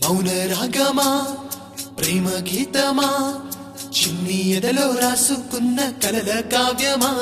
మౌన రాగమా ప్రేమ గీతమా చిన్ని ఎదలో రాసుకున్న కలల కావ్యమా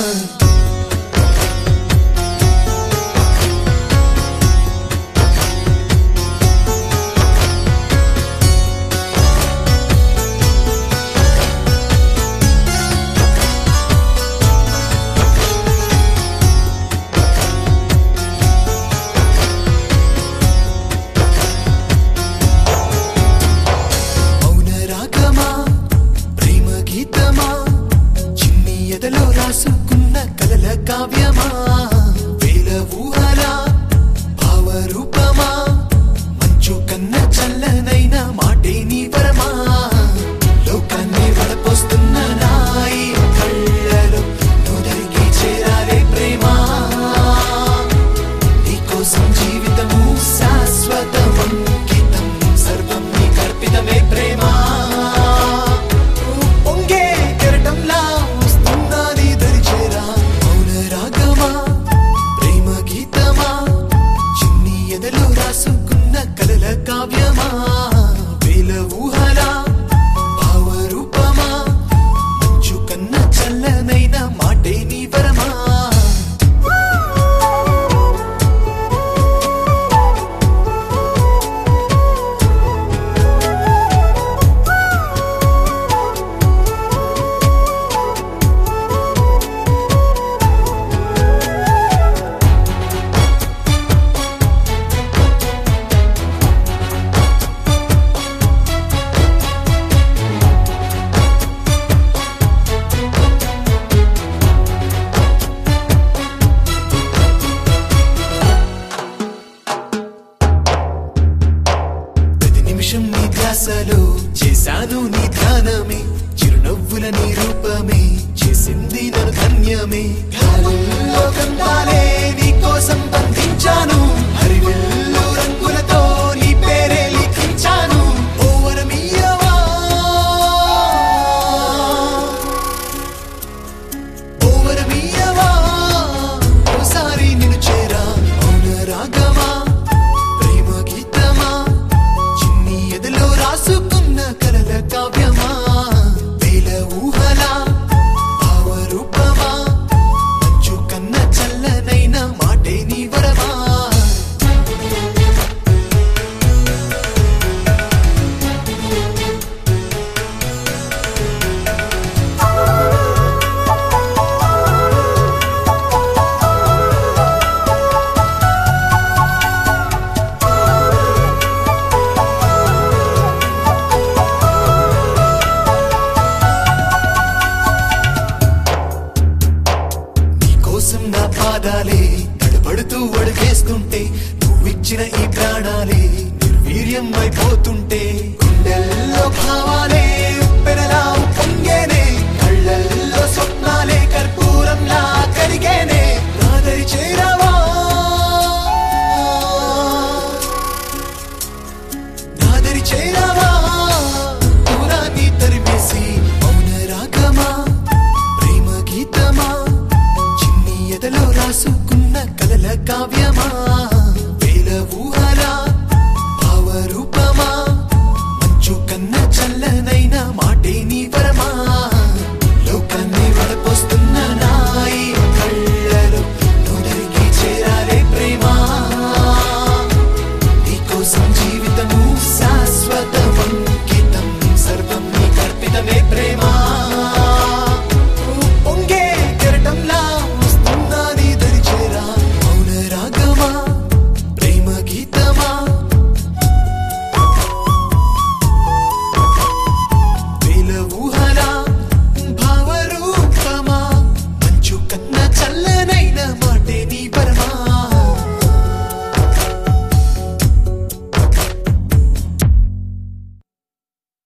మౌన రాగమా ప్రేమ గీతమా చిన్ని ఎదలో రాసుకున్న కలల కావ్యమా వేల ఊహల భావరూపమా మంచు కన్న చల్లనైన మాటే నీ వరమా లోకాన్ని వడపోస్తున్న నాయి కళ్ళలో నుదరికి చేరాలే ప్రేమా నీకోసం జీవితము శాశ్వతం అంకితం సర్వం నీ కల్పితమే ప్రేమ పొంగే కెరటంలా వస్తున్నది దరిచేరా మౌన రాగమా ప్రేమ గీతమా చిన్ని ఎదలో రాసుకున్న కలల కావ్యమా వేల ఊహలా భావరూపమా మంచు కన్న చల్లనైన మాటే నీ వరమా ప్రతి నిమిషం నీ ధ్యాసలో చేశాను నీ ధ్యానమే చిరునవ్వుల నీ రూపమే చేసింది నన్ను ధన్యమే గాలుల్లో గంధాలే నీ కోసం బంధించాను హరివిల్లు రంగులతో నీ పేరే లిఖించాను ఓ వరమీయవా ఓ వరమీయవా ఓసారి నిన్ను చేరా మౌన రాగమా ప్రేమ గీతమా చిన్ని ఎదలో రాసుకున్న కలల కావ్యమా వేల ఊహలా భావరూపమా మంచు కన్న చల్లనైన మాటే నీ వరమా నీకోసం నా పాదాలే తడబడుతూ అడుగేస్తుంటే నువ్విచ్చిన ఈ ప్రాణాలే నిర్వీర్యం అయిపోతుంటే గుండెల్లో భావాలే ఉప్పెనలా పొంగేనే కళ్ళల్లో స్వప్నాలే కర్పూరంలా కరిగేనే నాదరి చేరావా నాదరి చేరా